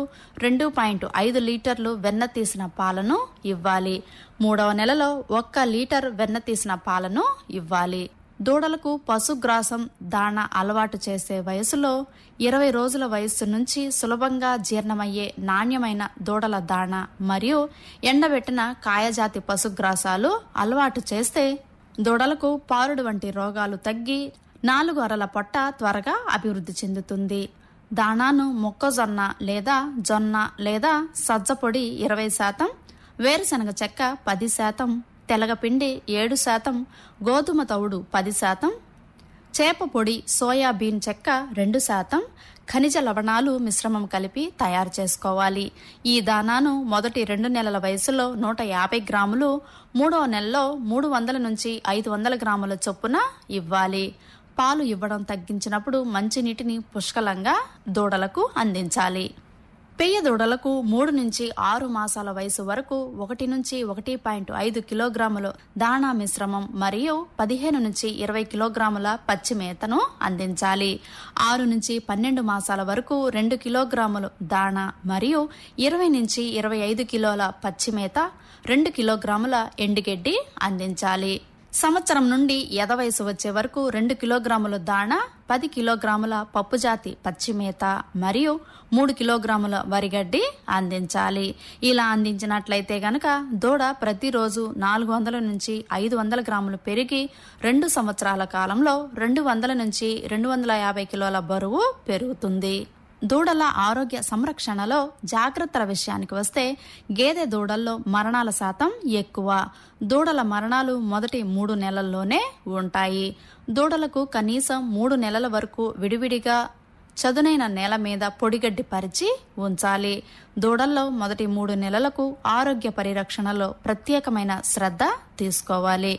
రెండు పాయింట్ ఐదు లీటర్లు వెన్న తీసిన పాలను ఇవ్వాలి మూడవ నెలలో ఒక్క లీటర్ వెన్న తీసిన పాలను ఇవ్వాలి దూడలకు పశుగ్రాసం దాణ అలవాటు చేసే వయసులో ఇరవై రోజుల వయస్సు నుంచి సులభంగా జీర్ణమయ్యే నాణ్యమైన దూడల దాణ మరియు ఎండబెట్టిన కాయజాతి పశుగ్రాసాలు అలవాటు చేస్తే దూడలకు పారుడు వంటి రోగాలు తగ్గి నాలుగు అరల పొట్ట త్వరగా అభివృద్ధి చెందుతుంది దాణాను మొక్కజొన్న లేదా జొన్న లేదా సజ్జపొడి ఇరవై శాతం వేరుశనగ చెక్క పది శాతం తెలగపిండి ఏడు శాతం గోధుమ తవుడు పది శాతం చేప పొడి సోయాబీన్ చెక్క రెండు శాతం ఖనిజ లవణాలు మిశ్రమం కలిపి తయారు చేసుకోవాలి ఈ దానాను మొదటి రెండు నెలల వయసులో నూట యాభై గ్రాములు మూడవ నెలలో మూడు వందల నుంచి ఐదు వందల గ్రాముల చొప్పున ఇవ్వాలి పాలు ఇవ్వడం తగ్గించినప్పుడు మంచినీటిని పుష్కలంగా దూడలకు అందించాలి పెయ్య దూడలకు మూడు నుంచి ఆరు మాసాల వయసు వరకు ఒకటి నుంచి ఒకటి పాయింట్ ఐదు కిలోగ్రాములు దాణా మిశ్రమం మరియు పదిహేను నుంచి ఇరవై కిలోగ్రాముల పచ్చి మేతను అందించాలి ఆరు నుంచి పన్నెండు మాసాల వరకు రెండు కిలోగ్రాములు దాణా మరియు ఇరవై నుంచి ఇరవై ఐదు కిలోల పచ్చి మేత రెండు కిలోగ్రాముల ఎండుగడ్డి అందించాలి సంవత్సరం నుండి ఎద వయసు వచ్చే వరకు రెండు కిలోగ్రాముల దాణా పది కిలోగ్రాముల పప్పుజాతి పచ్చిమేత మరియు మూడు కిలోగ్రాముల వరిగడ్డి అందించాలి ఇలా అందించినట్లయితే గనక దూడ ప్రతిరోజు నాలుగు వందల నుంచి ఐదు వందల గ్రాములు పెరిగి రెండు సంవత్సరాల కాలంలో రెండు వందల నుంచి రెండు వందల యాభై కిలోల బరువు పెరుగుతుంది దూడల ఆరోగ్య సంరక్షణలో జాగ్రత్తల విషయానికి వస్తే గేదె దూడల్లో మరణాల శాతం ఎక్కువ దూడల మరణాలు మొదటి మూడు నెలల్లోనే ఉంటాయి దూడలకు కనీసం మూడు నెలల వరకు విడివిడిగా చదునైన నేల మీద పొడిగడ్డి పరిచి ఉంచాలి దూడల్లో మొదటి మూడు నెలలకు ఆరోగ్య పరిరక్షణలో ప్రత్యేకమైన శ్రద్ధ తీసుకోవాలి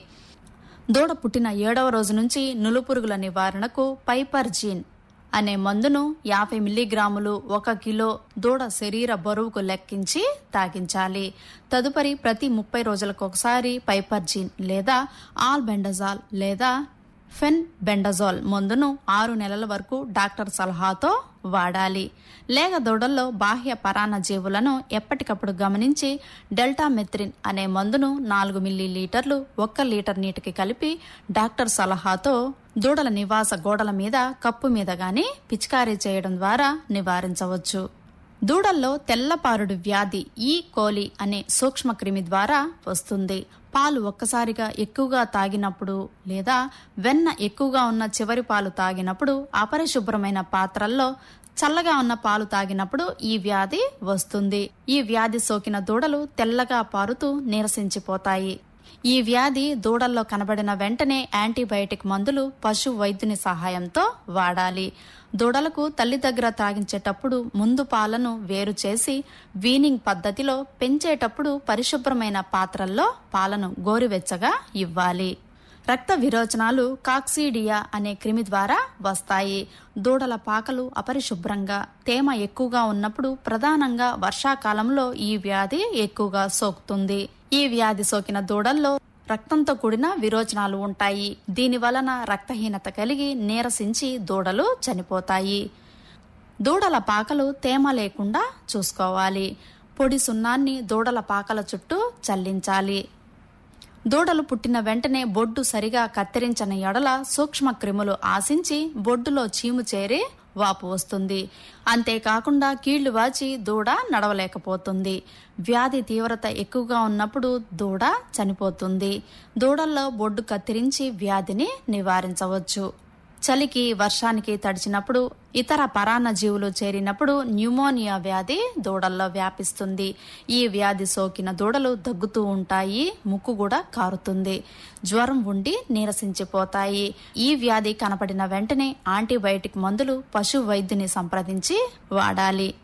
దూడ పుట్టిన ఏడవ రోజు నుంచి నులుపురుగుల నివారణకు పైపర్ జీన్ అనే మందును యాభై మిల్లీగ్రాములు ఒక కిలో దూడ శరీర బరువుకు లెక్కించి తాగించాలి తదుపరి ప్రతి ముప్పై రోజులకు ఒకసారి పైపర్జిన్ లేదా ఆల్ బెండజాల్ లేదా ఫెన్ బెండజాల్ మందును ఆరు నెలల వరకు డాక్టర్ సలహాతో వాడాలి లేగ దూడల్లో బాహ్య పరాన్న జీవులను ఎప్పటికప్పుడు గమనించి డెల్టా మెత్రిన్ అనే మందును నాలుగు మిల్లీ లీటర్లు ఒక్క లీటర్ నీటికి కలిపి డాక్టర్ సలహాతో దూడల నివాస గోడల మీద కప్పు మీద గాని పిచికారీ చేయడం ద్వారా నివారించవచ్చు దూడల్లో తెల్లపారుడు వ్యాధి ఈ కోలి అనే సూక్ష్మక్రిమి ద్వారా వస్తుంది పాలు ఒక్కసారిగా ఎక్కువగా తాగినప్పుడు లేదా వెన్న ఎక్కువగా ఉన్న చివరి పాలు తాగినప్పుడు అపరిశుభ్రమైన పాత్రల్లో చల్లగా ఉన్న పాలు తాగినప్పుడు ఈ వ్యాధి వస్తుంది ఈ వ్యాధి సోకిన దూడలు తెల్లగా పారుతూ నీరసించిపోతాయి ఈ వ్యాధి దూడల్లో కనబడిన వెంటనే యాంటీబయాటిక్ మందులు పశు వైద్యుని సహాయంతో వాడాలి దూడలకు తల్లి దగ్గర తాగించేటప్పుడు ముందు పాలను వేరు చేసి వీనింగ్ పద్ధతిలో పెంచేటప్పుడు పరిశుభ్రమైన పాత్రల్లో పాలను గోరువెచ్చగా ఇవ్వాలి రక్త విరోచనాలు కాక్సీడియా అనే క్రిమి ద్వారా వస్తాయి దూడల పాకలు అపరిశుభ్రంగా తేమ ఎక్కువగా ఉన్నప్పుడు ప్రధానంగా వర్షాకాలంలో ఈ వ్యాధి ఎక్కువగా సోకుతుంది ఈ వ్యాధి సోకిన దూడల్లో రక్తంతో కూడిన విరోచనాలు ఉంటాయి దీని వలన రక్తహీనత కలిగి నీరసించి దూడలు చనిపోతాయి దూడల పాకలు తేమ లేకుండా చూసుకోవాలి పొడి సున్నాన్ని దూడల పాకల చుట్టూ చల్లించాలి దూడలు పుట్టిన వెంటనే బొడ్డు సరిగా కత్తిరించని ఎడల సూక్ష్మ క్రిములు ఆశించి బొడ్డులో చీము చేరి వాపు వస్తుంది అంతేకాకుండా కీళ్లు వాచి దూడ నడవలేకపోతుంది వ్యాధి తీవ్రత ఎక్కువగా ఉన్నప్పుడు దూడ చనిపోతుంది దూడల్లో బొడ్డు కత్తిరించి వ్యాధిని నివారించవచ్చు చలికి వర్షానికి తడిచినప్పుడు ఇతర పరాన్న జీవులు చేరినప్పుడు న్యూమోనియా వ్యాధి దూడల్లో వ్యాపిస్తుంది ఈ వ్యాధి సోకిన దూడలు దగ్గుతూ ఉంటాయి ముక్కు కూడా కారుతుంది జ్వరం ఉండి నీరసించిపోతాయి ఈ వ్యాధి కనపడిన వెంటనే యాంటీబయాటిక్ మందులు పశు వైద్యుని సంప్రదించి వాడాలి